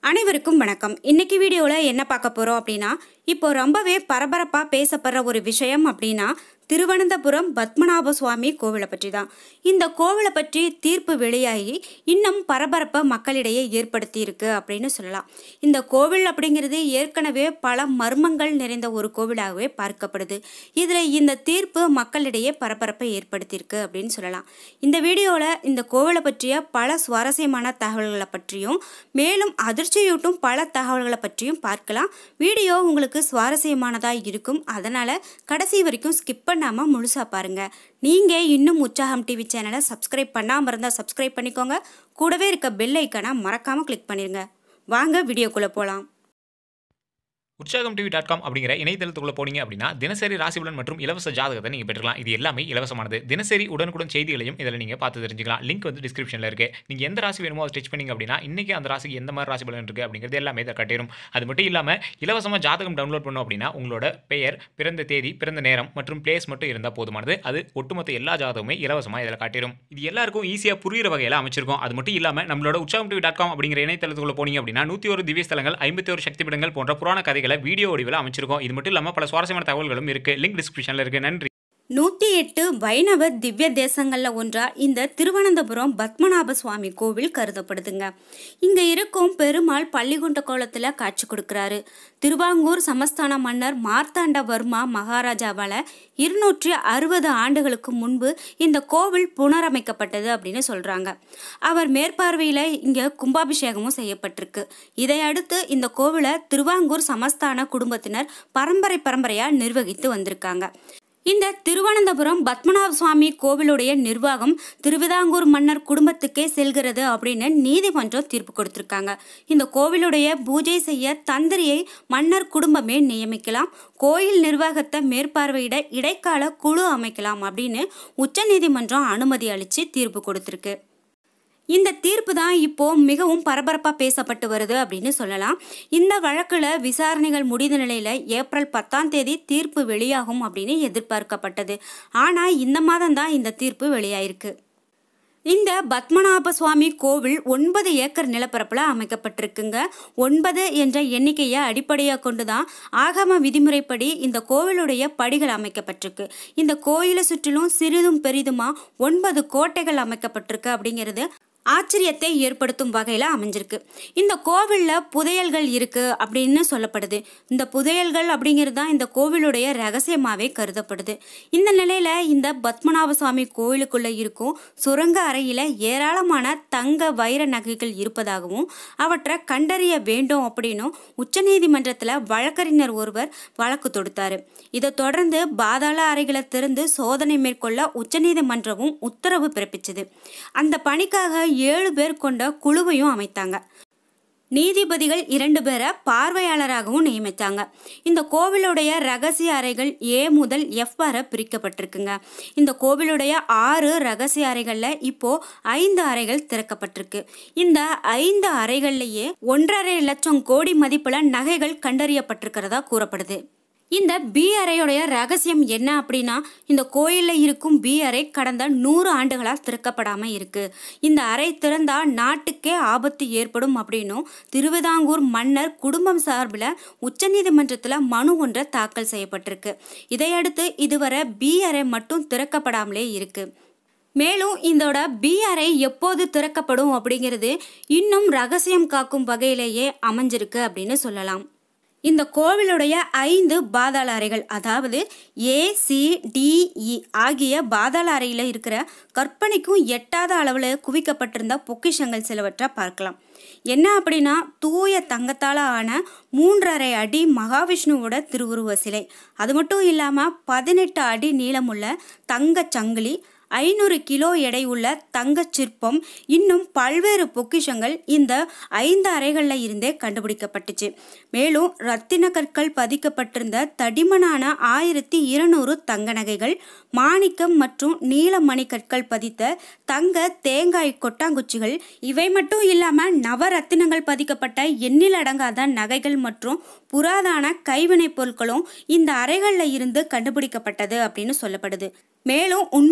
அனைவருக்கும் வணக்கம் இன்னைக்கு வீடியோவில் என்ன பார்க்க போகிறோம் அப்படின்னா இப்போ ரொம்பவே பரபரப்பாக பேசப்படுற ஒரு விஷயம் அப்படின்னா திருவனந்தபுரம் பத்மநாப சுவாமி கோவிலை பற்றி தான் இந்த கோவிலை பற்றி தீர்ப்பு வெளியாகி இன்னும் பரபரப்பை மக்களிடையே ஏற்படுத்தி இருக்கு அப்படின்னு சொல்லலாம் இந்த கோவில் அப்படிங்கிறது ஏற்கனவே பல மர்மங்கள் நிறைந்த ஒரு கோவிலாகவே பார்க்கப்படுது இதில் இந்த தீர்ப்பு மக்களிடையே பரபரப்பை ஏற்படுத்தியிருக்கு அப்படின்னு சொல்லலாம் இந்த வீடியோவில் இந்த கோவிலை பற்றிய பல சுவாரஸ்யமான தகவல்களை பற்றியும் மேலும் அதிர்ச்சியூட்டும் பல தகவல்களை பற்றியும் பார்க்கலாம் வீடியோ உங்களுக்கு சுவாரஸ்யமானதாக இருக்கும் அதனால் கடைசி வரைக்கும் ஸ்கிப் பண்ணாமல் முழுசாக பாருங்கள் நீங்கள் இன்னும் உற்சாகம் டிவி சேனலை சப்ஸ்கிரைப் பண்ணாமல் இருந்தால் சப்ஸ்கிரைப் பண்ணிக்கோங்க கூடவே இருக்க பெல் ஐக்கானை மறக்காமல் கிளிக் பண்ணிடுங்க வாங்க வீடியோக்குள்ளே போகலாம் உற்சாகம் டிவி டாட் காம் அப்படிங்கிற இணையதளத்துக்குள்ள போனீங்க அப்படின்னா தினசரி ராசிபலன் மற்றும் இலவச ஜாதகத்தை நீங்கள் பெற்றுக்கலாம் இது எல்லாமே இலவசமானது தினசரி உடனுக்குடன் செய்திகளையும் இதில் நீங்கள் பார்த்து தெரிஞ்சுக்கலாம் லிங்க் வந்து டிஸ்கிரிப்ஷனில் இருக்கு நீங்கள் எந்த ராசி வேணுமோ அதை ஸ்டிச் பண்ணீங்க அப்படின்னா இன்னைக்கு அந்த ராசிக்கு எந்த மாதிரி ராசி பலன் இருக்குது அப்படிங்கிறது எல்லாமே இதை கட்டிடும் அது மட்டும் இல்லாமல் இலவசமாக ஜாதகம் டவுன்லோட் பண்ணோம் அப்படின்னா உங்களோட பெயர் பிறந்த தேதி பிறந்த நேரம் மற்றும் பிளேஸ் மட்டும் இருந்தால் போதுமானது அது ஒட்டுமொத்த எல்லா ஜாதகமே இலவசமாக இதில் காட்டிடும் இது எல்லாருக்கும் ஈஸியாக புரியுற வகையில் அமைச்சிருக்கும் அது மட்டும் இல்லாமல் நம்மளோட உற்சாகம் டிவி டாட் காம் அப்படிங்கிற இணையதளத்துக்குள்ள போனீங்க அப்படின்னா நூற்றி ஒரு திவ்ய ஸ்தலங்கள் ஐம்பத்தி ஒரு சக்தி பீடங்கள் போன்ற புராண கதைகளை வீடியோ வடிவில் அமைச்சிருக்கோம் இது மட்டும் இல்லாமல் பல சுவாரஸ்யமான தகவல்களும் இருக்கு லிங்க் டிஸ்கிரிப்ஷனில் இருக்கு நன்றி நூற்றி எட்டு வைணவ திவ்ய தேசங்களில் ஒன்றா இந்த திருவனந்தபுரம் பத்மநாப சுவாமி கோவில் கருதப்படுதுங்க இங்கே இருக்கும் பெருமாள் பள்ளிகுண்ட கோலத்தில் காட்சி கொடுக்குறாரு திருவாங்கூர் சமஸ்தான மன்னர் மார்த்தாண்ட வர்மா மகாராஜாவால் இருநூற்றி அறுபது ஆண்டுகளுக்கு முன்பு இந்த கோவில் புனரமைக்கப்பட்டது அப்படின்னு சொல்கிறாங்க அவர் மேற்பார்வையில் இங்கே கும்பாபிஷேகமும் செய்யப்பட்டிருக்கு இதை அடுத்து இந்த கோவிலை திருவாங்கூர் சமஸ்தான குடும்பத்தினர் பரம்பரை பரம்பரையாக நிர்வகித்து வந்திருக்காங்க இந்த திருவனந்தபுரம் பத்மநாப சுவாமி கோவிலுடைய நிர்வாகம் திருவிதாங்கூர் மன்னர் குடும்பத்துக்கே செல்கிறது அப்படின்னு நீதிமன்றம் தீர்ப்பு கொடுத்திருக்காங்க இந்த கோவிலுடைய பூஜை செய்ய தந்திரியை மன்னர் குடும்பமே நியமிக்கலாம் கோயில் நிர்வாகத்தை மேற்பார்வையிட இடைக்கால குழு அமைக்கலாம் அப்படின்னு உச்சநீதிமன்றம் அனுமதி அளித்து தீர்ப்பு கொடுத்திருக்கு இந்த தீர்ப்பு தான் இப்போ மிகவும் பரபரப்பாக பேசப்பட்டு வருது அப்படின்னு சொல்லலாம் இந்த வழக்கில் விசாரணைகள் முடிந்த நிலையில் ஏப்ரல் பத்தாம் தேதி தீர்ப்பு வெளியாகும் அப்படின்னு எதிர்பார்க்கப்பட்டது ஆனால் இந்த மாதம் தான் இந்த தீர்ப்பு வெளியாயிருக்கு இந்த பத்மநாப சுவாமி கோவில் ஒன்பது ஏக்கர் நிலப்பரப்பில் அமைக்கப்பட்டிருக்குங்க ஒன்பது என்ற எண்ணிக்கையை அடிப்படையாக கொண்டு தான் ஆகம விதிமுறைப்படி இந்த கோவிலுடைய படிகள் அமைக்கப்பட்டிருக்கு இந்த கோயிலை சுற்றிலும் சிறிதும் பெரிதுமா ஒன்பது கோட்டைகள் அமைக்கப்பட்டிருக்கு அப்படிங்கிறது ஆச்சரியத்தை ஏற்படுத்தும் வகையில் அமைஞ்சிருக்கு இந்த கோவிலில் புதையல்கள் இருக்குது அப்படின்னு சொல்லப்படுது இந்த புதையல்கள் அப்படிங்கிறது தான் இந்த கோவிலுடைய ரகசியமாகவே கருதப்படுது இந்த நிலையில் இந்த பத்மநாப சுவாமி கோவிலுக்குள்ளே இருக்கும் சுரங்க அறையில் ஏராளமான தங்க வைர நகைகள் இருப்பதாகவும் அவற்றை கண்டறிய வேண்டும் அப்படின்னும் உச்சநீதிமன்றத்தில் வழக்கறிஞர் ஒருவர் வழக்கு தொடுத்தார் இதை தொடர்ந்து பாதாள அறைகளை திறந்து சோதனை மேற்கொள்ள உச்சநீதிமன்றமும் உத்தரவு பிறப்பிச்சது அந்த பணிக்காக ஏழு பேர் கொண்ட குழுவையும் அமைத்தாங்க நீதிபதிகள் இரண்டு பேரை பார்வையாளராகவும் நியமித்தாங்க இந்த கோவிலுடைய ரகசிய அறைகள் ஏ முதல் எஃப் வரை பிரிக்கப்பட்டிருக்குங்க இந்த கோவிலுடைய ஆறு ரகசிய அறைகளில் இப்போ ஐந்து அறைகள் திறக்கப்பட்டிருக்கு இந்த ஐந்து அறைகள்லேயே ஒன்றரை லட்சம் கோடி மதிப்புல நகைகள் கண்டறியப்பட்டிருக்கிறதா கூறப்படுது இந்த பி அறையுடைய ரகசியம் என்ன அப்படின்னா இந்த கோயிலில் இருக்கும் பி அறை கடந்த நூறு ஆண்டுகளால் திறக்கப்படாமல் இருக்கு இந்த அறை திறந்தால் நாட்டுக்கே ஆபத்து ஏற்படும் அப்படின்னும் திருவிதாங்கூர் மன்னர் குடும்பம் சார்பில் உச்சநீதிமன்றத்தில் மனு ஒன்றை தாக்கல் செய்யப்பட்டிருக்கு இதையடுத்து இதுவரை பி அறை மட்டும் திறக்கப்படாமலே இருக்கு மேலும் இதோட பி அறை எப்போது திறக்கப்படும் அப்படிங்கிறது இன்னும் ரகசியம் காக்கும் வகையிலேயே அமைஞ்சிருக்கு அப்படின்னு சொல்லலாம் இந்த கோவிலுடைய ஐந்து பாதாள அறைகள் அதாவது ஏ சி டிஇ ஆகிய பாதாள அறையில் இருக்கிற கற்பனைக்கும் எட்டாத அளவில் குவிக்கப்பட்டிருந்த பொக்கிஷங்கள் சிலவற்றை பார்க்கலாம் என்ன அப்படின்னா தூய தங்கத்தால் ஆன மூன்றரை அடி மகாவிஷ்ணுவோட திருவுருவ சிலை அது மட்டும் இல்லாமல் பதினெட்டு அடி நீளமுள்ள தங்கச் சங்கிலி ஐநூறு கிலோ எடை உள்ள தங்கச் சிற்பம் இன்னும் பல்வேறு பொக்கிஷங்கள் இந்த ஐந்து அறைகளில் இருந்தே கண்டுபிடிக்கப்பட்டுச்சு மேலும் ரத்தின கற்கள் பதிக்கப்பட்டிருந்த தடிமனான ஆயிரத்தி இருநூறு தங்க நகைகள் மாணிக்கம் மற்றும் நீலமணி கற்கள் பதித்த தங்க தேங்காய் கொட்டாங்குச்சிகள் இவை மட்டும் இல்லாமல் நவரத்தினங்கள் பதிக்கப்பட்ட எண்ணில் அடங்காத நகைகள் மற்றும் புராதான கைவினைப் பொருட்களும் இந்த அறைகளில் இருந்து கண்டுபிடிக்கப்பட்டது அப்படின்னு சொல்லப்படுது மேலும் உண்மையிலேயே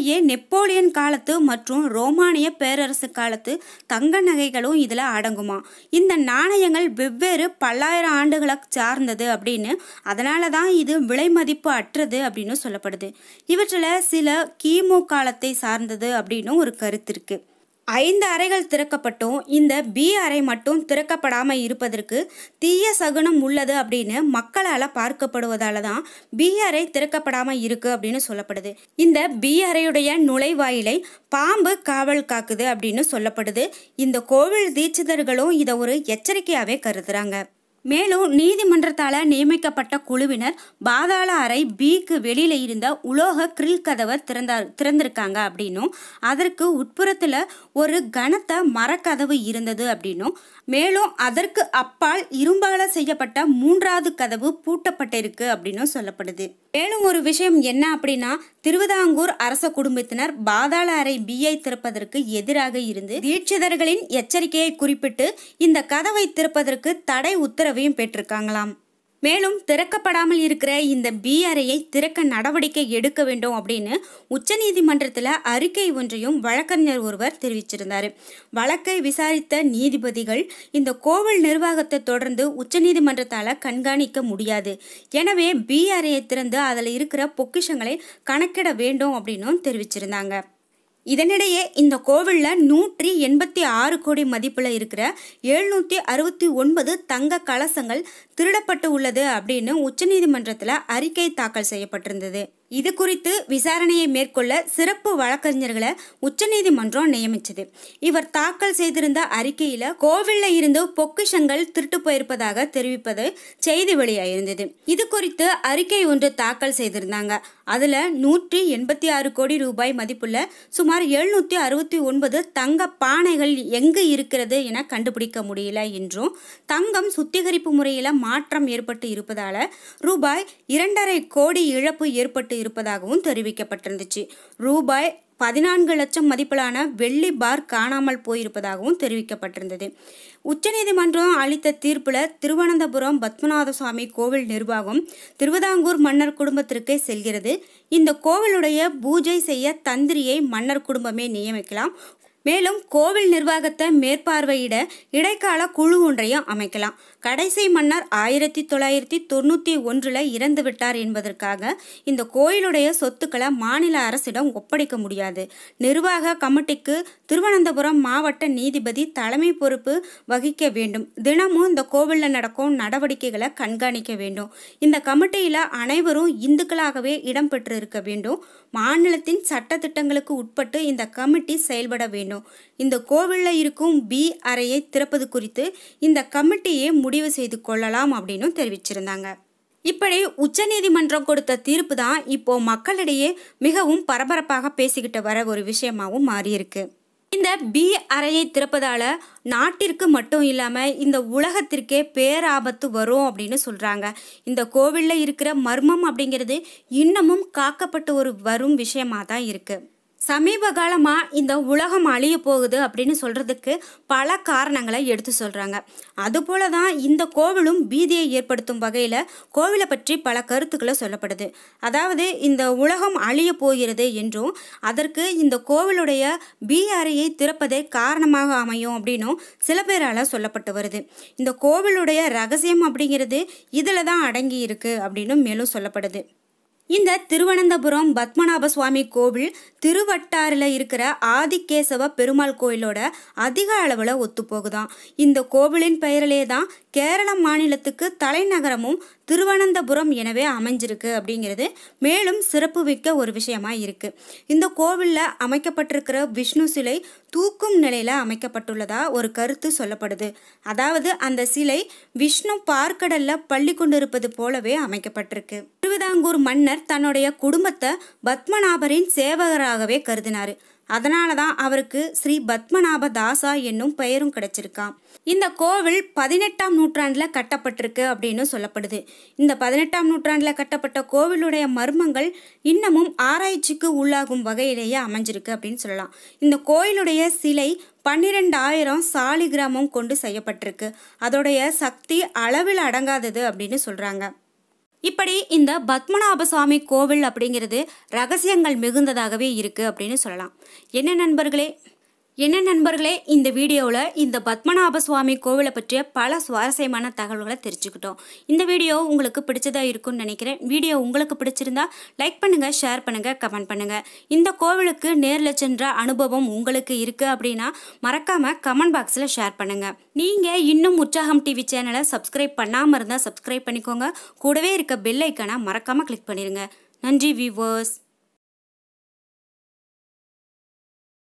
மாதிரியே நெப்போலியன் காலத்து மற்றும் ரோமானிய பேரரசு காலத்து தங்க நகைகளும் இதில் அடங்குமா இந்த நாணயங்கள் வெவ்வேறு பல்லாயிரம் ஆண்டுகளை சார்ந்தது அப்படின்னு அதனால தான் இது விலை மதிப்பு அற்றது அப்படின்னு சொல்லப்படுது இவற்றில் சில கிமு காலத்தை சார்ந்தது அப்படின்னு ஒரு கருத்து இருக்கு ஐந்து அறைகள் திறக்கப்பட்டும் இந்த பி அறை மட்டும் திறக்கப்படாமல் இருப்பதற்கு தீய சகுனம் உள்ளது அப்படின்னு மக்களால் பார்க்கப்படுவதால தான் பி அறை திறக்கப்படாமல் இருக்கு அப்படின்னு சொல்லப்படுது இந்த பி அறையுடைய நுழைவாயிலை பாம்பு காவல் காக்குது அப்படின்னு சொல்லப்படுது இந்த கோவில் தீட்சிதர்களும் இதை ஒரு எச்சரிக்கையாகவே கருதுறாங்க மேலும் நீதிமன்றத்தால் நியமிக்கப்பட்ட குழுவினர் பாதாள அறை பிக்கு வெளியில இருந்த உலோக கிரில் கதவை திறந்தா திறந்திருக்காங்க அப்படின்னும் அதற்கு உட்புறத்தில் ஒரு கனத்த மரக்கதவு இருந்தது அப்படின்னும் மேலும் அதற்கு அப்பால் இரும்பால செய்யப்பட்ட மூன்றாவது கதவு பூட்டப்பட்டிருக்கு அப்படின்னும் சொல்லப்படுது மேலும் ஒரு விஷயம் என்ன அப்படின்னா திருவிதாங்கூர் அரச குடும்பத்தினர் பாதாள அறை பியை திறப்பதற்கு எதிராக இருந்து தீட்சிதர்களின் எச்சரிக்கையை குறிப்பிட்டு இந்த கதவை திறப்பதற்கு தடை உத்தரவையும் பெற்றிருக்காங்களாம் மேலும் திறக்கப்படாமல் இருக்கிற இந்த பி அறையை திறக்க நடவடிக்கை எடுக்க வேண்டும் அப்படின்னு உச்சநீதிமன்றத்தில் அறிக்கை ஒன்றையும் வழக்கறிஞர் ஒருவர் தெரிவிச்சிருந்தார் வழக்கை விசாரித்த நீதிபதிகள் இந்த கோவில் நிர்வாகத்தை தொடர்ந்து உச்சநீதிமன்றத்தால் கண்காணிக்க முடியாது எனவே பி அறையை திறந்து அதில் இருக்கிற பொக்கிஷங்களை கணக்கிட வேண்டும் அப்படின்னும் தெரிவிச்சிருந்தாங்க இதனிடையே இந்த கோவிலில் நூற்றி எண்பத்தி ஆறு கோடி மதிப்பில் இருக்கிற எழுநூற்றி அறுபத்தி ஒன்பது தங்க கலசங்கள் திருடப்பட்டு உள்ளது அப்படின்னு உச்சநீதிமன்றத்தில் அறிக்கை தாக்கல் செய்யப்பட்டிருந்தது இது குறித்து விசாரணையை மேற்கொள்ள சிறப்பு வழக்கறிஞர்களை உச்சநீதிமன்றம் நியமிச்சது இவர் தாக்கல் செய்திருந்த அறிக்கையில கோவில்ல இருந்து பொக்கிஷங்கள் திருட்டு போயிருப்பதாக தெரிவிப்பது செய்தி வெளியாயிருந்தது இது குறித்து அறிக்கை ஒன்று தாக்கல் செய்திருந்தாங்க அதுல நூற்றி எண்பத்தி ஆறு கோடி ரூபாய் மதிப்புள்ள சுமார் எழுநூத்தி அறுபத்தி ஒன்பது தங்க பானைகள் எங்கு இருக்கிறது என கண்டுபிடிக்க முடியல என்றும் தங்கம் சுத்திகரிப்பு முறையில மாற்றம் ஏற்பட்டு இருப்பதால ரூபாய் இரண்டரை கோடி இழப்பு ஏற்பட்டு இருப்பதாகவும் தெரிவிக்கப்பட்டிருந்துச்சு ரூபாய் பதினான்கு லட்சம் மதிப்பிலான வெள்ளி பார் காணாமல் போயிருப்பதாகவும் தெரிவிக்கப்பட்டிருந்தது உச்சநீதிமன்றம் அளித்த தீர்ப்பில் திருவனந்தபுரம் பத்மநாத சுவாமி கோவில் நிர்வாகம் திருவிதாங்கூர் மன்னர் குடும்பத்திற்கே செல்கிறது இந்த கோவிலுடைய பூஜை செய்ய தந்திரியை மன்னர் குடும்பமே நியமிக்கலாம் மேலும் கோவில் நிர்வாகத்தை மேற்பார்வையிட இடைக்கால குழு ஒன்றையும் அமைக்கலாம் கடைசி மன்னர் ஆயிரத்தி தொள்ளாயிரத்தி தொண்ணூற்றி ஒன்றில் இறந்து விட்டார் என்பதற்காக இந்த கோயிலுடைய சொத்துக்களை மாநில அரசிடம் ஒப்படைக்க முடியாது நிர்வாக கமிட்டிக்கு திருவனந்தபுரம் மாவட்ட நீதிபதி தலைமை பொறுப்பு வகிக்க வேண்டும் தினமும் இந்த கோவிலில் நடக்கும் நடவடிக்கைகளை கண்காணிக்க வேண்டும் இந்த கமிட்டியில் அனைவரும் இந்துக்களாகவே இடம்பெற்று இருக்க வேண்டும் மாநிலத்தின் சட்டத்திட்டங்களுக்கு உட்பட்டு இந்த கமிட்டி செயல்பட வேண்டும் இந்த கோவிலில் இருக்கும் பி அறையை திறப்பது குறித்து இந்த கமிட்டியே முடிவு செய்து கொள்ளலாம் அப்படின்னு தெரிவிச்சிருந்தாங்க இப்படி உச்சநீதிமன்றம் கொடுத்த தீர்ப்பு தான் இப்போ மக்களிடையே மிகவும் பரபரப்பாக பேசிக்கிட்டு வர ஒரு விஷயமாகவும் மாறியிருக்கு இந்த பி அறையை திறப்பதால நாட்டிற்கு மட்டும் இல்லாமல் இந்த உலகத்திற்கே பேராபத்து வரும் அப்படின்னு சொல்கிறாங்க இந்த கோவிலில் இருக்கிற மர்மம் அப்படிங்கிறது இன்னமும் காக்கப்பட்டு ஒரு வரும் விஷயமா தான் இருக்குது சமீப காலமாக இந்த உலகம் அழிய போகுது அப்படின்னு சொல்கிறதுக்கு பல காரணங்களை எடுத்து சொல்கிறாங்க அதுபோல தான் இந்த கோவிலும் பீதியை ஏற்படுத்தும் வகையில் கோவிலை பற்றி பல கருத்துக்களை சொல்லப்படுது அதாவது இந்த உலகம் அழிய போகிறது என்றும் அதற்கு இந்த கோவிலுடைய பி அறையை திறப்பதே காரணமாக அமையும் அப்படின்னும் சில பேரால் சொல்லப்பட்டு வருது இந்த கோவிலுடைய ரகசியம் அப்படிங்கிறது இதில் தான் அடங்கி இருக்கு அப்படின்னு மேலும் சொல்லப்படுது இந்த திருவனந்தபுரம் பத்மநாப சுவாமி கோவில் திருவட்டாரில் இருக்கிற ஆதிகேசவ பெருமாள் கோயிலோட அதிக அளவில் ஒத்துப்போகுதாம் இந்த கோவிலின் பெயரிலே தான் கேரள மாநிலத்துக்கு தலைநகரமும் திருவனந்தபுரம் எனவே அமைஞ்சிருக்கு அப்படிங்கிறது மேலும் சிறப்பு மிக்க ஒரு விஷயமா இருக்கு இந்த கோவிலில் அமைக்கப்பட்டிருக்கிற விஷ்ணு சிலை தூக்கும் நிலையில அமைக்கப்பட்டுள்ளதா ஒரு கருத்து சொல்லப்படுது அதாவது அந்த சிலை விஷ்ணு பார்க்கடல்ல பள்ளி கொண்டிருப்பது போலவே அமைக்கப்பட்டிருக்கு திருவிதாங்கூர் மன்னர் தன்னுடைய குடும்பத்தை பத்மநாபரின் சேவகராகவே கருதினார் அதனால தான் அவருக்கு ஸ்ரீ பத்மநாப தாசா என்னும் பெயரும் கிடைச்சிருக்காம் இந்த கோவில் பதினெட்டாம் நூற்றாண்டில் கட்டப்பட்டிருக்கு அப்படின்னு சொல்லப்படுது இந்த பதினெட்டாம் நூற்றாண்டில் கட்டப்பட்ட கோவிலுடைய மர்மங்கள் இன்னமும் ஆராய்ச்சிக்கு உள்ளாகும் வகையிலேயே அமைஞ்சிருக்கு அப்படின்னு சொல்லலாம் இந்த கோயிலுடைய சிலை பன்னிரெண்டாயிரம் சாலிகிராமம் கொண்டு செய்யப்பட்டிருக்கு அதோடைய சக்தி அளவில் அடங்காதது அப்படின்னு சொல்கிறாங்க இப்படி இந்த பத்மநாப சுவாமி கோவில் அப்படிங்கிறது ரகசியங்கள் மிகுந்ததாகவே இருக்குது அப்படின்னு சொல்லலாம் என்ன நண்பர்களே என்ன நண்பர்களே இந்த வீடியோவில் இந்த பத்மநாப சுவாமி கோவிலை பற்றிய பல சுவாரஸ்யமான தகவல்களை தெரிஞ்சுக்கிட்டோம் இந்த வீடியோ உங்களுக்கு பிடிச்சதா இருக்கும்னு நினைக்கிறேன் வீடியோ உங்களுக்கு பிடிச்சிருந்தா லைக் பண்ணுங்கள் ஷேர் பண்ணுங்கள் கமெண்ட் பண்ணுங்கள் இந்த கோவிலுக்கு நேரில் சென்ற அனுபவம் உங்களுக்கு இருக்குது அப்படின்னா மறக்காமல் கமெண்ட் பாக்ஸில் ஷேர் பண்ணுங்கள் நீங்கள் இன்னும் உற்சாகம் டிவி சேனலை சப்ஸ்கிரைப் பண்ணாமல் இருந்தால் சப்ஸ்கிரைப் பண்ணிக்கோங்க கூடவே இருக்க பெல் ஐக்கனை மறக்காமல் கிளிக் பண்ணிடுங்க நன்றி வியூவர்ஸ்